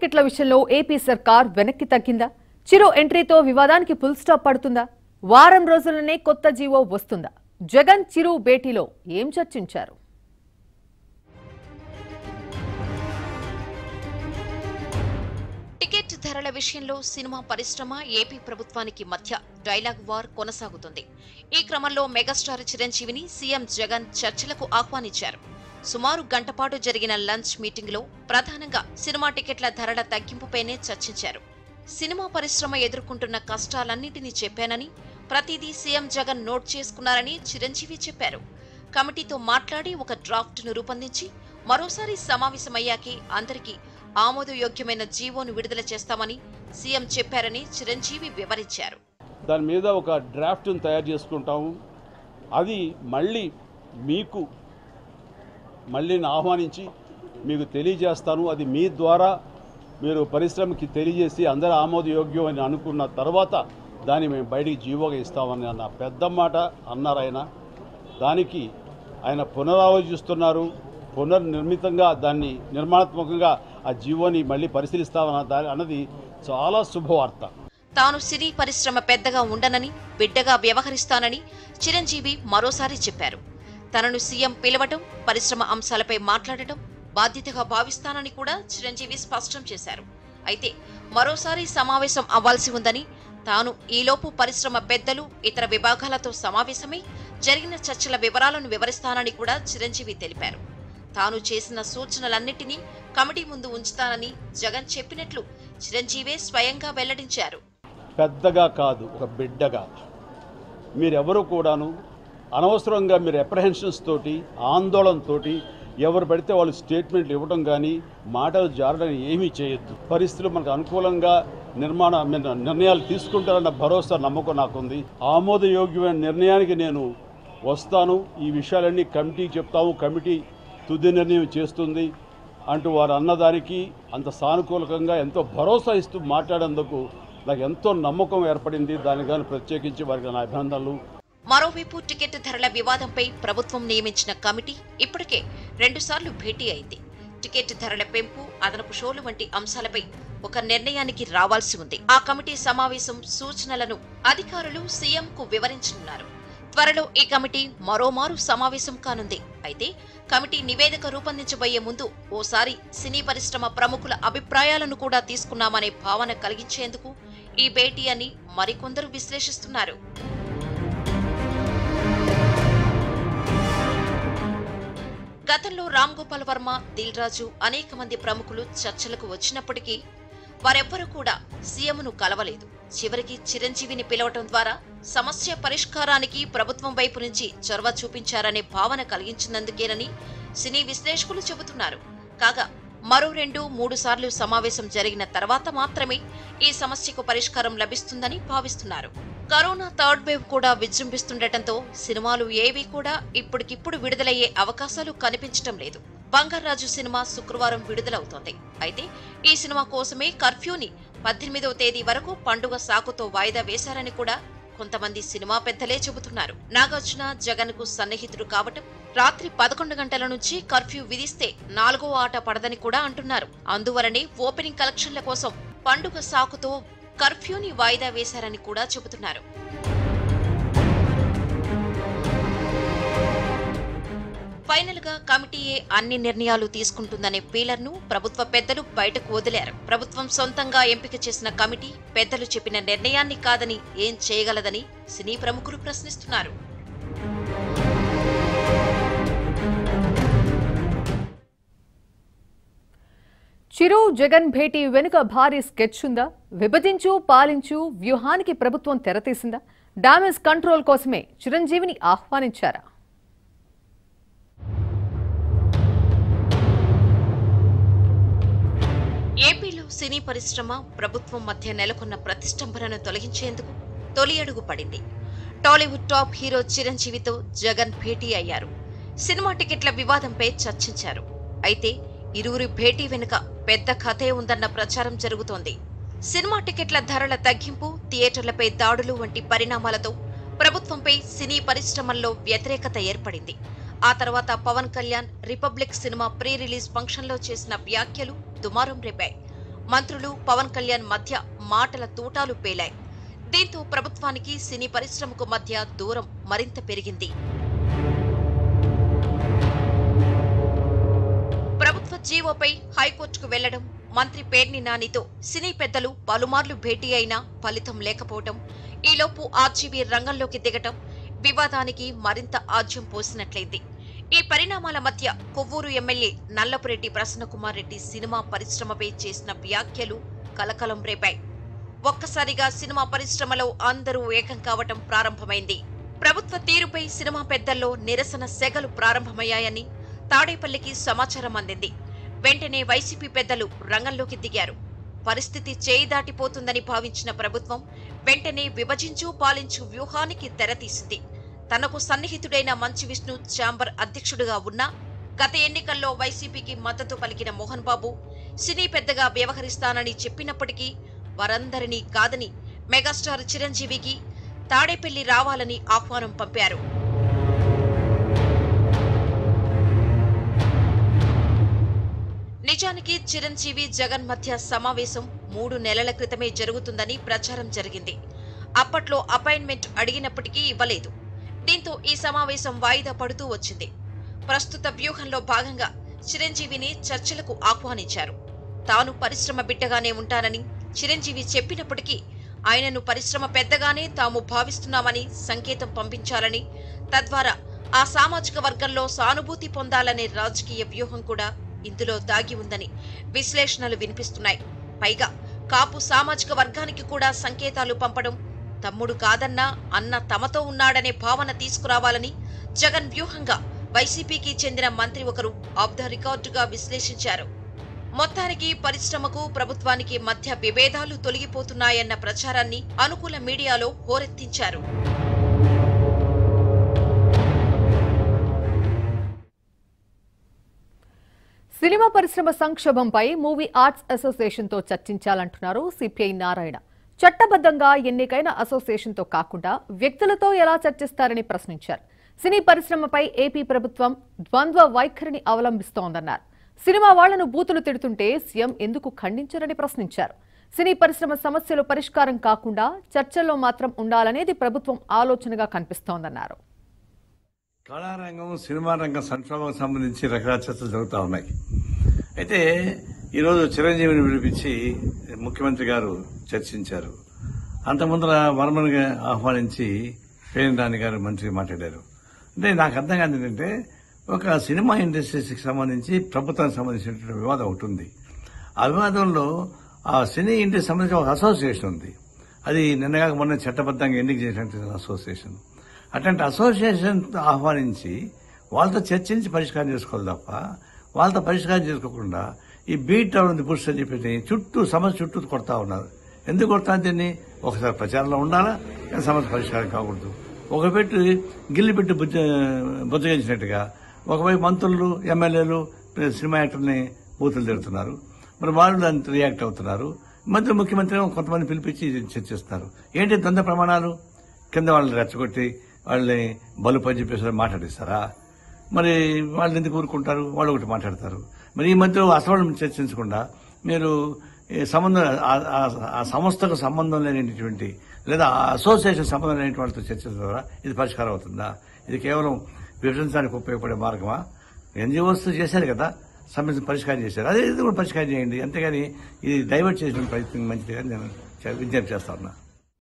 టికెట్ల విషయంలో ఏపీ సర్కార్ వెనక్కి తగ్గిందా చిరు ఎంట్రీతో వివాదానికి ఫుల్ స్టాప్ పడుతుందా వారం రోజులనే కొత్త జీవో వస్తుందా జగన్ చిరు భేటీలో ఏం చర్చించారు టికెట్ ధరల విషయంలో సినిమా పరిశ్రమ ఏపీ ప్రభుత్వానికి మధ్య డైలాగ్ వార్ కొనసాగుతుంది ఈ క్రమంలో మెగాస్టార్ చిరంజీవిని సీఎం జగన్ చర్చలకు ఆహ్వానించారు సుమారు గంటపాటు జరిగిన లంచ్ మీటింగ్లో ప్రధానంగా సినిమా టికెట్ల ధరల తగ్గింపుపైనే చర్చించారు సినిమా పరిశ్రమ ఎదుర్కొంటున్న కష్టాలన్నింటినీ చెప్పానని ప్రతిదీ సీఎం జగన్ నోట్ చేసుకున్నారని చిరంజీవి చెప్పారు కమిటీతో మాట్లాడి ఒక డ్రాఫ్ట్ను రూపొందించి మరోసారి సమావేశమయ్యాకే అందరికీ ఆమోదయోగ్యమైన జీవోను విడుదల చేస్తామని సీఎం చెప్పారని చిరంజీవి వివరించారు దాని మీద ఒక డ్రాఫ్ట్ని తయారు చేసుకుంటాము అది మళ్ళీ మీకు మళ్ళీ నేను ఆహ్వానించి మీకు తెలియజేస్తాను అది మీ ద్వారా మీరు పరిశ్రమకి తెలియజేసి అందరూ ఆమోదయోగ్యం అని అనుకున్న తర్వాత దాన్ని మేము బయటికి జీవోగా ఇస్తామని అన్న పెద్ద మాట అన్నారు ఆయన దానికి ఆయన పునరాలోచిస్తున్నారు పునర్నిర్మితంగా దాన్ని నిర్మాణాత్మకంగా ఆ జీవోని మళ్ళీ పరిశీలిస్తామన్న దాని అన్నది చాలా శుభవార్త తాను సినీ పరిశ్రమ పెద్దగా ఉండనని బిడ్డగా వ్యవహరిస్తానని చిరంజీవి మరోసారి చెప్పారు తనను సీఎం పిలవటం పరిశ్రమ అంశాలపై మాట్లాడటం బాధ్యతగా భావిస్తానని కూడా చిరంజీవి స్పష్టం చేశారు అయితే మరోసారి సమావేశం అవ్వాల్సి ఉందని తాను ఈలోపు పరిశ్రమ పెద్దలు ఇతర విభాగాలతో సమావేశమై జరిగిన చర్చల వివరాలను వివరిస్తానని కూడా చిరంజీవి తెలిపారు తాను చేసిన సూచనలన్నింటినీ కమిటీ ముందు ఉంచుతానని జగన్ చెప్పినట్లు చిరంజీవే స్వయంగా వెల్లడించారు పెద్దగా కాదు ఒక బిడ్డగా మీరెవరు కూడాను అనవసరంగా మీరు అప్రహెన్షన్స్ తోటి ఆందోళనతోటి ఎవరు పడితే వాళ్ళు స్టేట్మెంట్లు ఇవ్వడం కానీ మాటలు జారడం ఏమీ చేయొద్దు పరిస్థితులు మనకు అనుకూలంగా నిర్మాణ మీద నిర్ణయాలు తీసుకుంటారన్న భరోసా నమ్మకం నాకుంది ఆమోదయోగ్యమైన నిర్ణయానికి నేను వస్తాను ఈ విషయాలన్నీ కమిటీకి చెప్తాము కమిటీ తుది నిర్ణయం చేస్తుంది అంటూ వారు అన్నదానికి అంత సానుకూలకంగా ఎంతో భరోసా ఇస్తూ మాట్లాడేందుకు నాకు ఎంతో నమ్మకం ఏర్పడింది దానికి కానీ ప్రత్యేకించి వారికి నా అభినందనలు మరోవైపు టికెట్ ధరల వివాదంపై ప్రభుత్వం నియమించిన కమిటీ ఇప్పటికే రెండుసార్లు భేటీ అయింది టికెట్ ధరల పెంపు అదనపు షోలు వంటి అంశాలపై ఒక నిర్ణయానికి రావాల్సి ఉంది ఆ కమిటీ సమావేశం సూచనలను అధికారులు సీఎంకు వివరించనున్నారు త్వరలో ఈ కమిటీ మరోమారు సమావేశం కానుంది అయితే కమిటీ నివేదిక రూపొందించబోయే ముందు ఓసారి సినీ పరిశ్రమ ప్రముఖుల అభిప్రాయాలను కూడా తీసుకున్నామనే భావన కలిగించేందుకు ఈ భేటీ అని మరికొందరు విశ్లేషిస్తున్నారు గతంలో రామ్ గోపాల్ వర్మ దిల్ రాజు అనేక మంది ప్రముఖులు చర్చలకు వచ్చినప్పటికీ వారెవ్వరూ కూడా సీఎంను కలవలేదు చివరికి చిరంజీవిని పిలవటం ద్వారా సమస్య పరిష్కారానికి ప్రభుత్వం వైపు నుంచి చొరవ చూపించారనే భావన కలిగించినందుకేనని సినీ విశ్లేషకులు చెబుతున్నారు కాగా మరో రెండు మూడు సార్లు సమావేశం జరిగిన తర్వాత మాత్రమే ఈ సమస్యకు పరిష్కారం లభిస్తుందని భావిస్తున్నారు కరోనా థర్డ్ వేవ్ కూడా విజృంభిస్తుండటంతో సినిమాలు ఏవి కూడా ఇప్పటికిప్పుడు విడుదలయ్యే అవకాశాలు కనిపించటం లేదు బంగారాజు సినిమా శుక్రవారం విడుదలవుతోంది అయితే ఈ సినిమా కోసమే కర్ఫ్యూని పద్దెనిమిదవ తేదీ వరకు పండుగ సాకుతో వాయిదా వేశారని కూడా కొంతమంది సినిమా పెద్దలే చెబుతున్నారు నాగార్జున జగన్ కు సన్నిహితుడు కావటం రాత్రి పదకొండు గంటల నుంచి కర్ఫ్యూ విధిస్తే నాలుగో ఆట పడదని కూడా అంటున్నారు అందువలనే ఓపెనింగ్ కలెక్షన్ల కోసం పండుగ సాకుతో కర్ఫ్యూని వాయిదా వేశారని కూడా చెబుతున్నారు ఫైనల్ గా కమిటీయే అన్ని నిర్ణయాలు తీసుకుంటుందనే ఫీలర్ ను ప్రభుత్వ పెద్దలు బయటకు వదిలారు ప్రభుత్వం సొంతంగా ఎంపిక చేసిన కమిటీ పెద్దలు చెప్పిన నిర్ణయాన్ని కాదని ఏం చేయగలదని సినీ ప్రముఖులు ప్రశ్నిస్తున్నారు చిరు జగన్ భేటీ వెనుక భారీ స్కెచ్ ఉందా విభజించు పాలించు వ్యూహానికి ప్రభుత్వం తెరతీసిందా డామేజ్ కంట్రోల్ కోసమే చిరంజీవిని ఆహ్వానించారా ఏపీలో సినీ పరిశ్రమ ప్రభుత్వం మధ్య నెలకొన్న ప్రతిష్టంభనను తొలగించేందుకు తొలి అడుగు పడింది టాలీవుడ్ టాప్ హీరో చిరంజీవితో జగన్ భేటీ అయ్యారు సినిమా టికెట్ల వివాదంపై చర్చించారు అయితే ఇరువురి భేటీ వెనుక పెద్ద కథే ఉందన్న ప్రచారం జరుగుతోంది సినిమా టికెట్ల ధరల తగ్గింపు థియేటర్లపై దాడులు వంటి పరిణామాలతో ప్రభుత్వంపై సినీ పరిశ్రమల్లో వ్యతిరేకత ఏర్పడింది ఆ తర్వాత పవన్ కళ్యాణ్ రిపబ్లిక్ సినిమా ప్రీ రిలీజ్ ఫంక్షన్లో చేసిన వ్యాఖ్యలు దుమారం రేపాయి మంత్రులు పవన్ కళ్యాణ్ మధ్య మాటల తూటాలు పేలాయి దీంతో ప్రభుత్వానికి సినీ పరిశ్రమకు మధ్య దూరం మరింత పెరిగింది ప్రభుత్వ జీవోపై హైకోర్టుకు వెళ్లడం మంత్రి పేర్ని నానితో సినీ పెద్దలు పలుమార్లు భేటీ అయినా ఫలితం లేకపోవటం ఈలోపు ఆర్జీవీ రంగంలోకి దిగటం వివాదానికి మరింత ఆజ్యం పోసినట్లయింది ఈ పరిణామాల మధ్య కొవ్వూరు ఎమ్మెల్యే నల్లపురెడ్డి ప్రసన్నకుమార్ రెడ్డి సినిమా పరిశ్రమపై చేసిన వ్యాఖ్యలు కలకలం రేపాయి ఒక్కసారిగా సినిమా పరిశ్రమలో అందరూ ఏకం కావటం ప్రారంభమైంది ప్రభుత్వ తీరుపై సినిమా పెద్దల్లో నిరసన సెగలు ప్రారంభమయ్యాయని తాడేపల్లికి సమాచారం అందింది వెంటనే వైసీపీ పెద్దలు రంగంలోకి దిగారు పరిస్థితి చేయి దాటిపోతుందని భావించిన ప్రభుత్వం వెంటనే విభజించు పాలించు వ్యూహానికి తెరతీసింది తనకు సన్నిహితుడైన మంచి విష్ణు ఛాంబర్ అధ్యక్షుడిగా ఉన్నా గత ఎన్నికల్లో వైసీపీకి మద్దతు పలికిన మోహన్ బాబు సినీ పెద్దగా వ్యవహరిస్తానని చెప్పినప్పటికీ వారందరినీ కాదని మెగాస్టార్ చిరంజీవికి తాడేపల్లి రావాలని ఆహ్వానం పంపారు నిజానికి చిరంజీవి జగన్ మధ్య సమావేశం మూడు నెలల క్రితమే జరుగుతుందని ప్రచారం జరిగింది అప్పట్లో అపాయింట్మెంట్ అడిగినప్పటికీ ఇవ్వలేదు దీంతో ఈ సమావేశం వాయిదా పడుతూ వచ్చింది ప్రస్తుత వ్యూహంలో భాగంగా చిరంజీవిని చర్చలకు ఆహ్వానించారు తాను పరిశ్రమ బిడ్డగానే ఉంటానని చిరంజీవి చెప్పినప్పటికీ ఆయనను పరిశ్రమ పెద్దగానే తాము భావిస్తున్నామని సంకేతం పంపించాలని తద్వారా ఆ సామాజిక వర్గంలో సానుభూతి పొందాలనే రాజకీయ వ్యూహం కూడా ఇందులో దాగి ఉందని విశ్లేషణలు వినిపిస్తున్నాయి పైగా కాపు సామాజిక వర్గానికి కూడా సంకేతాలు పంపడం తమ్ముడు కాదన్నా అన్న తమతో ఉన్నాడనే భావన తీసుకురావాలని జగన్ వ్యూహంగా వైసీపీకి చెందిన మంత్రి ఒకరు ఆఫ్ ద రికార్డుగా విశ్లేషించారు మొత్తానికి పరిశ్రమకు ప్రభుత్వానికి మధ్య విభేదాలు తొలగిపోతున్నాయన్న ప్రచారాన్ని అనుకూల మీడియాలో హోరెత్తించారు సినిమా పరిశ్రమ సంక్షోభంపై మూవీ ఆర్ట్స్ అసోసియేషన్తో చర్చించాలంటున్నారు సిపిఐ నారాయణ చట్టబద్ధంగా ఎన్నికైన అసోసియేషన్తో కాకుండా వ్యక్తులతో ఎలా చర్చిస్తారని ప్రశ్నించారు సినీ పరిశ్రమపై ఏపీ ప్రభుత్వం ద్వంద్వ వైఖరిని అవలంబిస్తోందన్నారు సినిమా వాళ్లను బూతులు తిడుతుంటే సీఎం ఎందుకు ఖండించరని ప్రశ్నించారు సినీ పరిశ్రమ సమస్యలు పరిష్కారం కాకుండా చర్చల్లో మాత్రం ఉండాలనేది ప్రభుత్వం ఆలోచనగా కనిపిస్తోందన్నారు కళారంగం సినిమా రంగం సంక్షోభం సంబంధించి రకరకాల చర్చలు జరుగుతూ ఉన్నాయి అయితే ఈరోజు చిరంజీవిని పిలిపించి ముఖ్యమంత్రి గారు చర్చించారు అంతకుముందర వర్మని ఆహ్వానించి పేరు రాణి గారు మంత్రి మాట్లాడారు అంటే నాకు అర్థం కాదు ఏంటంటే ఒక సినిమా ఇండస్ట్రీస్కి సంబంధించి ప్రభుత్వానికి సంబంధించినటువంటి వివాదం ఒకటి ఉంది ఆ వివాదంలో ఆ సినీ ఇండస్ట్రీ సంబంధించి ఒక అసోసియేషన్ ఉంది అది నిన్నగాక మొన్న చట్టబద్ధంగా ఎన్నిక చేసినటువంటి అసోసియేషన్ అట్లాంటి అసోసియేషన్ ఆహ్వానించి వాళ్ళతో చర్చించి పరిష్కారం చేసుకోవాలి తప్ప వాళ్ళతో పరిష్కారం చేసుకోకుండా ఈ బీట్ ఉంది పురుష్ అని చెప్పి చుట్టూ సమస్య చుట్టూ కొడతా ఉన్నారు ఎందుకు కొడతా దీన్ని ఒకసారి ప్రచారంలో ఉండాలా కానీ సమస్య పరిష్కారం కాకూడదు ఒక పెట్టి గిల్లి పెట్టి బుజ్జ బుజ్జగించినట్టుగా ఒకవైపు మంత్రులు ఎమ్మెల్యేలు సినిమా యాక్టర్ని బూతులు తిడుతున్నారు మరి వాళ్ళు దానికి రియాక్ట్ అవుతున్నారు మధ్య ముఖ్యమంత్రి ఏమో కొంతమంది పిలిపించి చర్చిస్తున్నారు ఏంటి ద్వంద్వ ప్రమాణాలు కింద వాళ్ళని రెచ్చగొట్టి వాళ్ళని బలుపని చెప్పేసి మాట్లాడిస్తారా మరి వాళ్ళు ఎందుకు ఊరుకుంటారు వాళ్ళు ఒకటి మాట్లాడతారు మరి ఈ మధ్య అసలు చర్చించకుండా మీరు ఈ సంబంధం ఆ- ఆ- ఆ సంస్థకు సంబంధం లేనటువంటి లేదా ఆ అసోసియేషన్ సంబంధం లేని వాళ్ళతో చర్చించడం ద్వారా ఇది పరిష్కారం అవుతుందా ఇది కేవలం విభజించడానికి ఉపయోగపడే మార్గమా ఎన్జిఓస్ చేశారు కదా సమస్య పరిష్కారం చేశారు అదే ఇది కూడా పరిష్కారం చేయండి అంతేగాని ఇది డైవర్ట్ చేసిన ప్రయత్నం మంచిది కానీ నేను విజ్ఞప్తి చేస్తా ఉన్నా